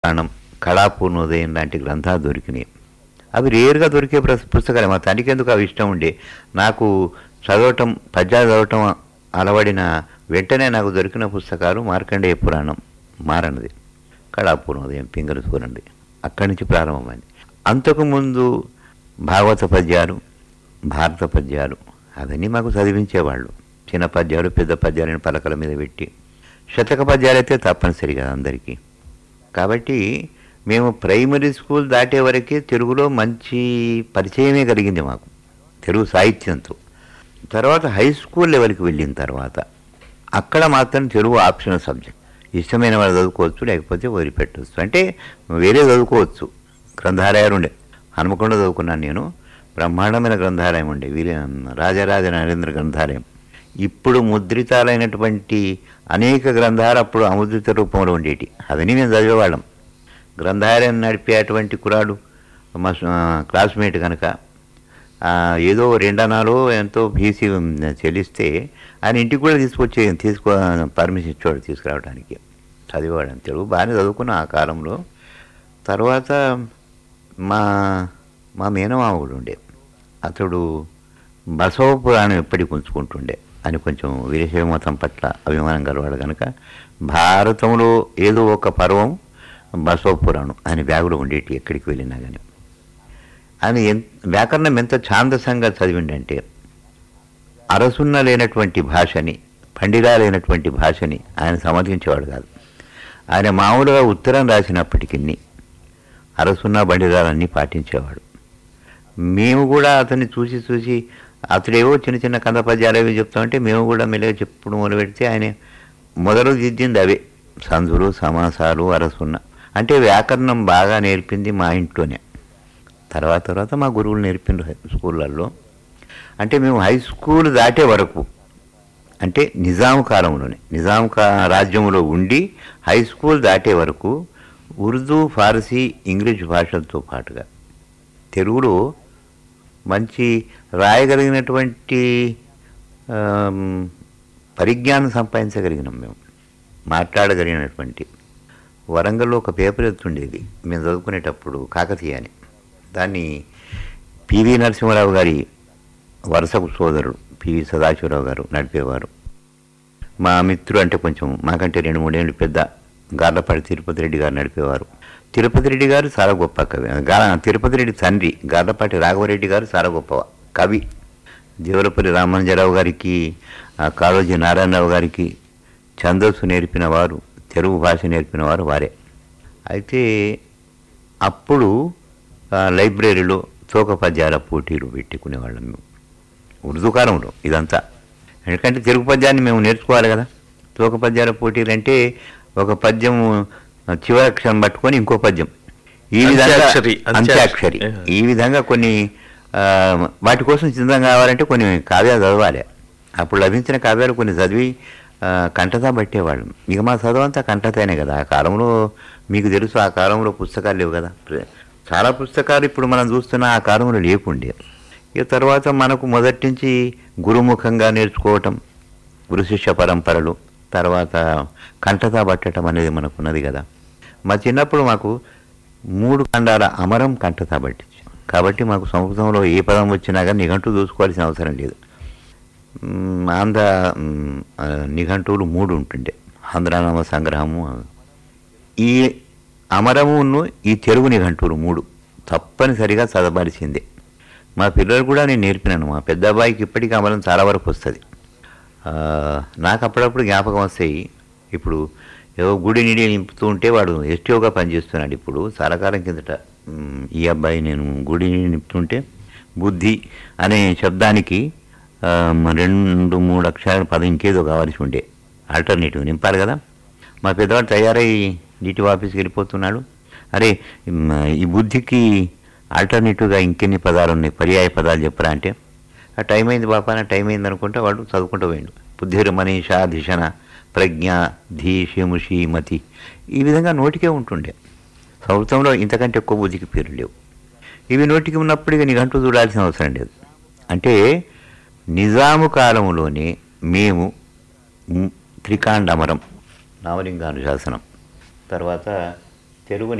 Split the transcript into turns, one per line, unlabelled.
పురాణం కళాపూర్ణోదయం లాంటి గ్రంథాలు దొరికినాయి అవి రేరుగా దొరికే ప్ర- పుస్తకాలు మా తండ్రికి ఎందుకు అవి ఇష్టం ఉండే నాకు చదవటం పద్యాలు చదవటం అలవడిన వెంటనే నాకు దొరికిన పుస్తకాలు మార్కండేయ పురాణం మారనది కళాపూర్ణోదయం పింగళ సూరండి అక్కడి నుంచి ప్రారంభమైంది అంతకుముందు భాగవత పద్యాలు భారత పద్యాలు అవన్నీ మాకు చదివించేవాళ్ళు చిన్న పద్యాలు పెద్ద పద్యాలను పలకల మీద పెట్టి శతక పద్యాలు అయితే తప్పనిసరి కదా అందరికీ కాబట్టి మేము ప్రైమరీ స్కూల్ దాటే వరకే తెలుగులో మంచి పరిచయమే కలిగింది మాకు తెలుగు సాహిత్యంతో తర్వాత హై స్కూల్ లెవెల్కి వెళ్ళిన తర్వాత అక్కడ మాత్రం తెలుగు ఆప్షనల్ సబ్జెక్ట్ ఇష్టమైన వాళ్ళు చదువుకోవచ్చు లేకపోతే వదిలిపెట్టవచ్చు అంటే వేరే చదువుకోవచ్చు గ్రంథాలయాలు ఉండే హనుమకొండ చదువుకున్నాను నేను బ్రహ్మాండమైన గ్రంథాలయం ఉండే వీరే రాజరాజ నరేంద్ర గ్రంథాలయం ఇప్పుడు ముద్రితాలైనటువంటి అనేక గ్రంథాలు అప్పుడు అముద్రిత రూపంలో ఉండేటి అవన్నీ మేము చదివేవాళ్ళం గ్రంథాలయం నడిపేటువంటి కురాడు మా స- క్లాస్మేట్ కనుక ఆ, ఏదో రెండనాలో ఎంతో ఫీజు చెల్లిస్తే ఆయన ఇంటికి కూడా తీసుకొచ్చే తీసుకో పర్మిషన్ ఇచ్చేవాడు తీసుకురావడానికి చదివేవాడు తెలుగు బాగానే చదువుకున్న ఆ కాలంలో తర్వాత మా మా మేనమామ కూడా ఉండే అతడు బసవ పురాణం ఎప్పటికి ఉంచుకుంటుండే అని కొంచెం వీరశైవ మతం పట్ల అభిమానం గలవాడు కనుక భారతంలో ఏదో ఒక పర్వం బసవ పురాణం ఆయన బ్యాగులో ఉండేటి ఎక్కడికి వెళ్ళినా కానీ ఆయన ఎంత వ్యాకరణం ఎంత ఛాందసంగా చదివిండంటే అరసున్న లేనటువంటి భాషని పండిరా లేనటువంటి భాషని ఆయన సమర్థించేవాడు కాదు ఆయన మామూలుగా ఉత్తరం రాసినప్పటికీ అరసున్న బండిరాలన్నీ పాటించేవాడు మేము కూడా అతన్ని చూసి చూసి అతడేవో చిన్న చిన్న కంద పద్యాలు అవి చెప్తామంటే మేము కూడా మెల్లగా చెప్పుడు మొదలు పెడితే ఆయన మొదలు దిద్దింది అవే సందులు సమాసాలు అరసున్న అంటే వ్యాకరణం బాగా నేర్పింది మా ఇంట్లోనే తర్వాత తర్వాత మా గురువులు నేర్పిండ్రు హై- స్కూళ్ళల్లో అంటే మేము హై స్కూల్ దాటే వరకు అంటే నిజాం కాలంలోనే నిజాం కా రాజ్యంలో ఉండి హై స్కూల్ దాటే వరకు ఉర్దూ ఫారసీ ఇంగ్లీష్ భాషలతో పాటుగా తెలుగులో మంచి రాయగలిగినటువంటి ఆమ్, పరిజ్ఞానం సంపాదించగలిగినాం మేము మాట్లాడగలిగినటువంటి వరంగల్లో ఒక పేపర్ ఎత్తుండేది మేము చదువుకునేటప్పుడు కాకతీయ అని దాన్ని పివి నరసింహారావు గారి వరుసకు సోదరుడు పివి సదాశివరావు గారు నడిపేవారు మా మిత్రుడు అంటే కొంచెం మాకంటే రెండు మూడేళ్ళు పెద్ద గార్లపాటి తిరుపతి రెడ్డి గారు నడిపేవారు తిరుపతి రెడ్డి గారు చాలా గొప్ప కవి గా తిరుపతి రెడ్డి తండ్రి గార్లపాటి రాఘవరెడ్డి గారు చాలా గొప్ప కవి దేవులపల్లి రామానుజరావు గారికి ఆ, కాళోజీ నారాయణరావు గారికి ఛందస్సు నేర్పిన వారు తెలుగు భాష నేర్పిన వారు వారే అయితే అప్పుడు ఆ, లైబ్రరీలో తోక పద్యాల పోటీలు పెట్టుకునేవాళ్ళం మేము ఉర్దూ కాలంలో ఇదంతా ఎందుకంటే తెలుగు పద్యాన్ని మేము నేర్చుకోవాలి కదా తోక పద్యాల పోటీలు అంటే ఒక పద్యం చివరి అక్షరం పట్టుకొని ఇంకో పద్యం ఈ విధంగా
అంత్యాక్షరి,
అంత్యాక్షరి
అంత్యాక్షరి.
ఈ విధంగా కొన్ని ఆ, వాటి కోసం సిద్ధం కావాలంటే కొన్ని కావ్యాలు చదవాలి అప్పుడు లభించిన కావ్యాలు కొన్ని చదివి ఆ, కంఠత పట్టేవాళ్ళం ఇక మా చదువు అంతా కంఠతనే కదా ఆ కాలంలో మీకు తెలుసు ఆ కాలంలో పుస్తకాలు లేవు కదా ప్ర- చాలా పుస్తకాలు ఇప్పుడు మనం చూస్తున్న ఆ కాలంలో లేకుండే ఇక తర్వాత మనకు మొదటి నుంచి గురుముఖంగా నేర్చుకోవటం గురు శిష్య పరంపరలు తర్వాత కంఠత పట్టడం అనేది మనకున్నది కదా మా చిన్నప్పుడు మాకు మూడు ఖండాల అమరం కంఠత పట్టించి కాబట్టి మాకు సంస్కృతంలో ఏ పదం వచ్చినా కానీ నిఘంటు చూసుకోవాల్సిన అవసరం లేదు మ్, ఆంధ్ర మ్, ఆ, నిఘంటువులు మూడు ఉంటుండే ఆంధ్రానామ సంగ్రహము ఈ అమరమును ఈ తెలుగు నిఘంటువులు మూడు తప్పనిసరిగా చదవాల్సిందే మా పిల్లలు కూడా నేను నేర్పినాను మా పెద్ద అబ్బాయికి ఇప్పటికీ అమరం చాలా వరకు వస్తుంది ఆ, నాకు అప్పుడప్పుడు జ్ఞాపకం వస్తాయి ఇప్పుడు ఏదో గుడి నీడి నింపుతూ ఉంటే వాడు ఎస్టీఓగా పనిచేస్తున్నాడు ఇప్పుడు చాలా కాలం కిందట మ్, ఈ అబ్బాయి నేను గుడి నీడి నింపుతుంటే బుద్ధి అనే శబ్దానికి ఆ, మ- రెండు మూడు అక్షరాల పదం ఇంకేదో కావాల్సి ఉండే ఆల్టర్నేటివ్ నింపాలి కదా మా పెద్దవాడు తయారై డిటి ఆఫీస్కి వెళ్ళిపోతున్నాడు అరే మ్, ఈ బుద్ధికి ఆల్టర్నేటివ్గా ఇంకెన్ని పదాలు ఉన్నాయి పర్యాయ పదాలు చెప్పరా అంటే ఆ టైం అయింది బాపా నా టైం అయింది అనుకుంటే వాడు చదువుకుంటూ పోయిండు బుద్ధిర్ మనీష ధిషణ ప్రజ్ఞ ధీ షిముషి మతి ఈ విధంగా నోటికే ఉంటుండే సంస్కృతంలో ఇంతకంటే ఎక్కువ బుద్ధికి పేరు లేవు ఇవి నోటికి ఉన్నప్పుడు ఇక నీకంటూ చూడాల్సిన అవసరం లేదు అంటే నిజాము కాలంలోనే మేము మ్, త్రికాండమరం నామలింగానుశాసనం తర్వాత తెలుగుని